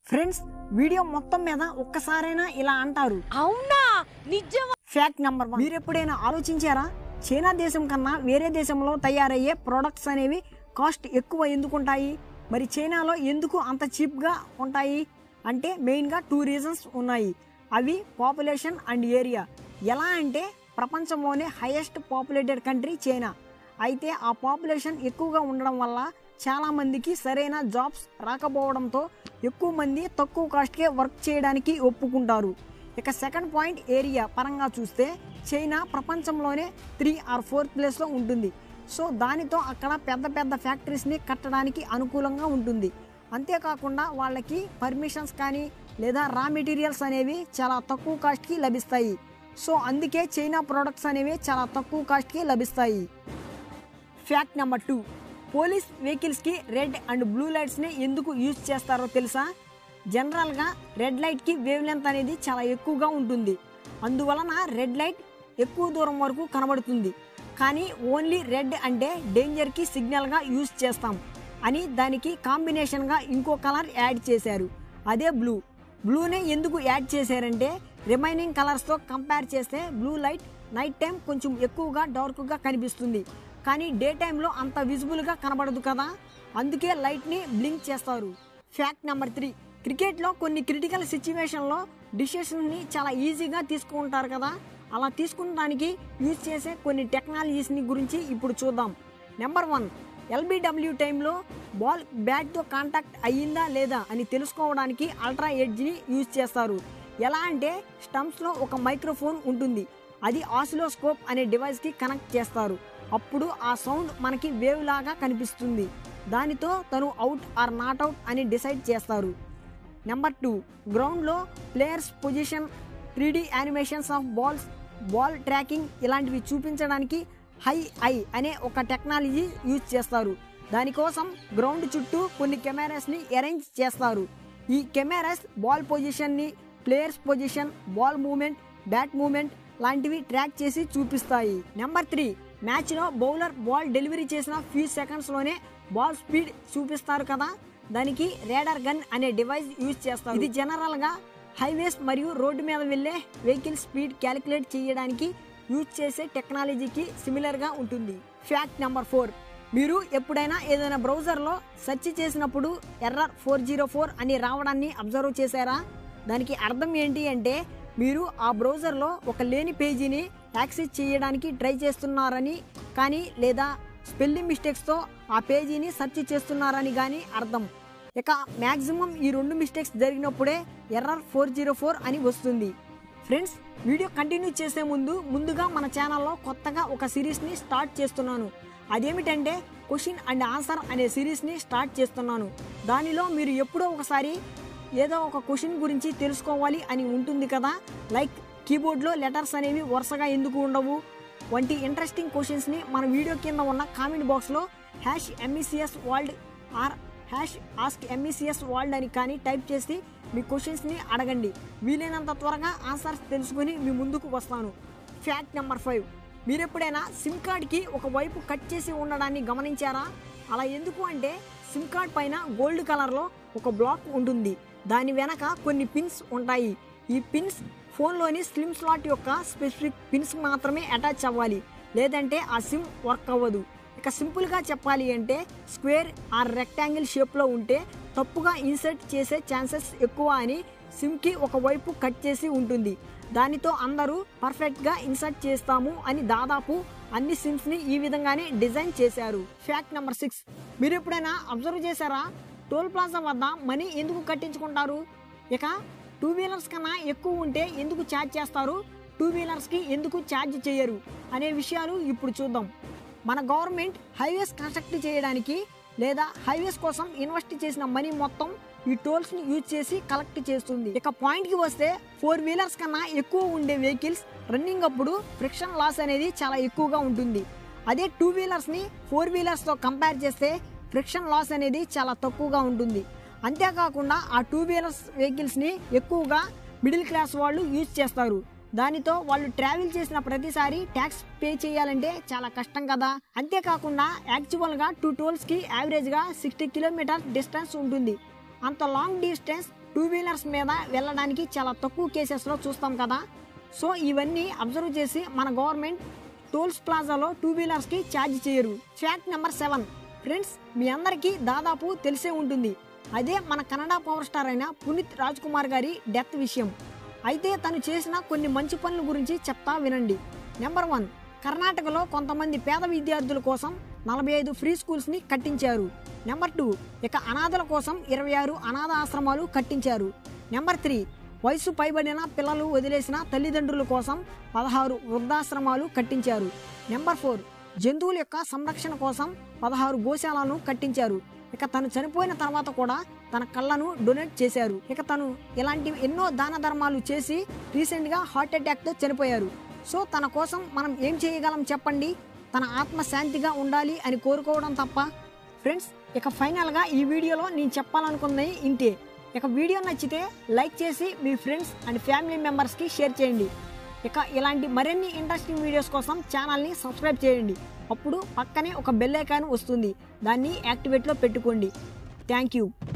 friends video మొత్తం మీద ఒక్కసారైనా ఇలా అంటారు అవునా నిజమా ఫ్యాక్ట్ నెంబర్ వన్ మీరు ఎప్పుడైనా ఆలోచించారా చైనా దేశం కన్నా వేరే దేశంలో తయారయ్యే ప్రొడక్ట్స్ అనేవి కాస్ట్ ఎక్కువ ఎందుకు ఉంటాయి మరి చైనాలో ఎందుకు అంత చీప్గా ఉంటాయి అంటే మెయిన్గా టూ రీజన్స్ ఉన్నాయి అవి పాపులేషన్ అండ్ ఏరియా ఎలా అంటే ప్రపంచంలోనే హైయెస్ట్ పాపులేటెడ్ కంట్రీ చైనా అయితే ఆ పాపులేషన్ ఎక్కువగా ఉండడం వల్ల చాలా మందికి సరైన జాబ్స్ రాకపోవడంతో ఎక్కువ మంది తక్కువ కాస్ట్కే వర్క్ చేయడానికి ఒప్పుకుంటారు ఇక సెకండ్ పాయింట్ ఏరియా పరంగా చూస్తే చైనా ప్రపంచంలోనే త్రీ ఆర్ ఫోర్త్ ప్లేస్లో ఉంటుంది సో దానితో అక్కడ పెద్ద పెద్ద ఫ్యాక్టరీస్ని కట్టడానికి అనుకూలంగా ఉంటుంది అంతేకాకుండా వాళ్ళకి పర్మిషన్స్ కానీ లేదా రా మెటీరియల్స్ అనేవి చాలా తక్కువ కాస్ట్కి లభిస్తాయి సో అందుకే చైనా ప్రోడక్ట్స్ అనేవి చాలా తక్కువ కాస్ట్కి లభిస్తాయి ఫ్యాక్ట్ నెంబర్ టూ పోలీస్ వెహికల్స్కి రెడ్ అండ్ బ్లూ లైట్స్ని ఎందుకు యూజ్ చేస్తారో తెలుసా జనరల్గా రెడ్ లైట్కి వేవ్ లెంత్ అనేది చాలా ఎక్కువగా ఉంటుంది అందువలన రెడ్ లైట్ ఎక్కువ దూరం వరకు కనబడుతుంది కానీ ఓన్లీ రెడ్ అంటే డేంజర్కి సిగ్నల్గా యూజ్ చేస్తాం అని దానికి కాంబినేషన్గా ఇంకో కలర్ యాడ్ చేశారు అదే బ్లూ బ్లూనే ఎందుకు యాడ్ చేశారంటే రిమైనింగ్ కలర్స్తో కంపేర్ చేస్తే బ్లూ లైట్ నైట్ టైం కొంచెం ఎక్కువగా డార్క్గా కనిపిస్తుంది కానీ డే టైంలో అంత విజిబుల్గా కనబడదు కదా అందుకే లైట్ని బ్లింక్ చేస్తారు ఫ్యాక్ట్ నెంబర్ త్రీ క్రికెట్లో కొన్ని క్రిటికల్ సిచ్యువేషన్లో డిసిషన్ని చాలా ఈజీగా తీసుకుంటారు కదా అలా తీసుకునడానికి యూజ్ చేసే కొన్ని టెక్నాలజీస్ని గురించి ఇప్పుడు చూద్దాం నెంబర్ వన్ ఎల్బిడబ్ల్యూ టైంలో బాల్ బ్యాట్తో కాంటాక్ట్ అయ్యిందా లేదా అని తెలుసుకోవడానికి అల్ట్రా ఎడ్జ్ని యూజ్ చేస్తారు ఎలా అంటే స్టంప్స్లో ఒక మైక్రోఫోన్ ఉంటుంది అది ఆసిలోస్కోప్ అనే డివైస్కి కనెక్ట్ చేస్తారు అప్పుడు ఆ సౌండ్ మనకి వేవ్ లాగా కనిపిస్తుంది దానితో తను అవుట్ ఆర్ నాట్ అవుట్ అని డిసైడ్ చేస్తారు నెంబర్ టూ గ్రౌండ్లో players position three D animations of balls ball tracking ఇలాంటివి చూపించడానికి హై ఐ అనే ఒక టెక్నాలజీ యూజ్ చేస్తారు దానికోసం గ్రౌండ్ చుట్టూ కొన్ని కెమెరాస్ని అరేంజ్ చేస్తారు ఈ కెమెరాస్ బాల్ పొజిషన్ని players position ball movement bat movement లాంటివి ట్రాక్ చేసి చూపిస్తాయి నెంబర్ త్రీ మ్యాచ్లో బౌలర్ బాల్ డెలివరీ చేసిన ఫ్యూ సెకండ్స్లోనే బాల్ స్పీడ్ చూపిస్తారు కదా దానికి రేడర్ గన్ అనే డివైస్ యూజ్ చేస్తారు ఇది జనరల్గా హైవేస్ మరియు రోడ్డు మీద వెళ్ళే వెహికల్ స్పీడ్ క్యాలిక్యులేట్ చేయడానికి యూజ్ చేసే టెక్నాలజీకి సిమిలర్గా ఉంటుంది ఫ్యాక్ట్ నెంబర్ ఫోర్ మీరు ఎప్పుడైనా ఏదైనా బ్రౌజర్లో సెర్చ్ చేసినప్పుడు ఎర్రర్ ఫోర్ జీరో ఫోర్ అని రావడాన్ని అబ్జర్వ్ చేశారా దానికి అర్థం ఏంటి అంటే మీరు ఆ బ్రౌజర్లో ఒక లేని పేజీని యాక్సెస్ చేయడానికి ట్రై చేస్తున్నారని కానీ లేదా స్పెల్లింగ్ మిస్టేక్స్తో ఆ పేజీని సెర్చ్ చేస్తున్నారని కానీ అర్థం ఇక మ్యాక్సిమం ఈ రెండు మిస్టేక్స్ జరిగినప్పుడే ఎర్రర్ ఫోర్ జీరో ఫోర్ అని వస్తుంది ఫ్రెండ్స్ వీడియో కంటిన్యూ చేసే ముందు ముందుగా మన ఛానల్లో కొత్తగా ఒక సిరీస్ని స్టార్ట్ చేస్తున్నాను అదేమిటంటే క్వశ్చన్ అండ్ ఆన్సర్ అనే సిరీస్ని స్టార్ట్ చేస్తున్నాను దానిలో మీరు ఎప్పుడో ఒకసారి ఏదో ఒక క్వశ్చన్ గురించి తెలుసుకోవాలి అని ఉంటుంది కదా లైక్ కీబోర్డ్లో లెటర్స్ అనేవి వరుసగా ఎందుకు ఉండవు వంటి ఇంట్రెస్టింగ్ క్వశ్చన్స్ని మన వీడియో కింద ఉన్న కామెంట్ బాక్స్లో hash MECS world or hash ask MECS world అని కానీ టైప్ చేసి మీ క్వశ్చన్స్ని అడగండి వీలైనంత త్వరగా ఆన్సర్స్ తెలుసుకుని మీ ముందుకు వస్తాను ఫ్యాక్ట్ నెంబర్ ఫైవ్ మీరు ఎప్పుడైనా సిమ్ కార్డ్కి ఒక వైపు కట్ చేసి ఉండడాన్ని గమనించారా అలా ఎందుకు అంటే సిమ్ కార్డ్ పైన గోల్డ్ కలర్లో ఒక బ్లాక్ ఉంటుంది దాని వెనక కొన్ని పిన్స్ ఉంటాయి ఈ పిన్స్ ఫోన్లోని స్లిమ్ స్లాట్ యొక్క స్పెసిఫిక్ పిన్స్ మాత్రమే అటాచ్ అవ్వాలి లేదంటే ఆ సిమ్ వర్క్ అవ్వదు ఇక సింపుల్గా చెప్పాలి అంటే స్క్వేర్ ఆర్ రెక్టాంగిల్ షేప్లో ఉంటే తప్పుగా ఇన్సర్ట్ చేసే ఛాన్సెస్ ఎక్కువ అని సిమ్కి ఒకవైపు కట్ చేసి ఉంటుంది దానితో అందరూ పర్ఫెక్ట్గా ఇన్సర్ట్ చేస్తాము అని దాదాపు అన్ని సిమ్స్ని ఈ విధంగానే డిజైన్ చేశారు ఫ్యాక్ట్ నెంబర్ సిక్స్ మీరు ఎప్పుడైనా అబ్జర్వ్ చేశారా టోల్ ప్లాజా వద్ద మనీ ఎందుకు కట్టించుకుంటారు ఇక టూ వీలర్స్ కన్నా ఎక్కువ ఉంటే ఎందుకు ఛార్జ్ చేస్తారు టూ వీలర్స్కి ఎందుకు ఛార్జ్ చేయరు అనే విషయాలు ఇప్పుడు చూద్దాం మన గవర్నమెంట్ హైవేస్ కన్స్ట్రక్ట్ చేయడానికి లేదా హైవేస్ కోసం ఇన్వెస్ట్ చేసిన మనీ మొత్తం ఈ టోల్స్ ని యూజ్ చేసి కలెక్ట్ చేస్తుంది ఇక పాయింట్ కి వస్తే ఫోర్ వీలర్స్ కన్నా ఎక్కువ ఉండే వెహికల్స్ రన్నింగ్ అప్పుడు ఫ్రిక్షన్ లాస్ అనేది చాలా ఎక్కువగా ఉంటుంది అదే టూ వీలర్స్ ని ఫోర్ వీలర్స్ తో కంపేర్ చేస్తే ఫ్రిక్షన్ లాస్ అనేది చాలా తక్కువగా ఉంటుంది అంతేకాకుండా ఆ టూ వీలర్స్ వెహికల్స్ ని ఎక్కువగా మిడిల్ క్లాస్ వాళ్ళు యూజ్ చేస్తారు దానితో వాళ్ళు ట్రావెల్ చేసిన ప్రతిసారి ట్యాక్స్ పే చేయాలంటే చాలా కష్టం కదా అంతేకాకుండా యాక్చువల్గా టూ టోల్స్కి యావరేజ్గా సిక్స్టీ కిలోమీటర్ డిస్టెన్స్ ఉంటుంది అంత లాంగ్ డిస్టెన్స్ టూ వీలర్స్ మీద వెళ్ళడానికి చాలా తక్కువ కేసెస్లో చూస్తాం కదా సో ఇవన్నీ అబ్జర్వ్ చేసి మన గవర్నమెంట్ టోల్స్ ప్లాజాలో టూ వీలర్స్కి ఛార్జ్ చేయరు ఫ్యాక్ట్ నెంబర్ సెవెన్ ఫ్రెండ్స్ మీ అందరికీ దాదాపు తెలిసే ఉంటుంది అదే మన కన్నడ పవర్ స్టార్ అయిన పునీత్ రాజ్ కుమార్ గారి డెత్ విషయం అయితే తను చేసిన కొన్ని మంచి పనుల గురించి చెప్తా వినండి నెంబర్ వన్ కర్ణాటకలో కొంతమంది పేద విద్యార్థుల కోసం నలభై ఐదు ఫ్రీ స్కూల్స్ని కట్టించారు నెంబర్ టూ ఇక అనాథల కోసం ఇరవై ఆరు అనాథ ఆశ్రమాలు కట్టించారు నెంబర్ త్రీ వయసు పైబడిన పిల్లలు వదిలేసిన తల్లిదండ్రుల కోసం పదహారు వృద్ధాశ్రమాలు కట్టించారు నెంబర్ ఫోర్ జంతువుల యొక్క సంరక్షణ కోసం పదహారు గోశాలను కట్టించారు ఇక తను చనిపోయిన తర్వాత కూడా తన కళ్ళను డొనేట్ చేశారు ఇక తను ఇలాంటి ఎన్నో దాన ధర్మాలు చేసి రీసెంట్గా హార్ట్ అటాక్తో చనిపోయారు సో తన కోసం మనం ఏం చేయగలం చెప్పండి తన ఆత్మ శాంతిగా ఉండాలి అని కోరుకోవడం తప్ప ఫ్రెండ్స్ ఇక ఫైనల్గా ఈ వీడియోలో నేను చెప్పాలనుకున్నది ఇంతే ఇక వీడియో నచ్చితే లైక్ చేసి మీ ఫ్రెండ్స్ అండ్ ఫ్యామిలీ మెంబర్స్కి షేర్ చేయండి ఇక ఇలాంటి మరిన్ని ఇంట్రెస్టింగ్ వీడియోస్ కోసం ఛానల్ని సబ్స్క్రైబ్ చేయండి అప్పుడు పక్కనే ఒక బెల్ ఐకాన్ వస్తుంది దాన్ని యాక్టివేట్లో పెట్టుకోండి థ్యాంక్ యూ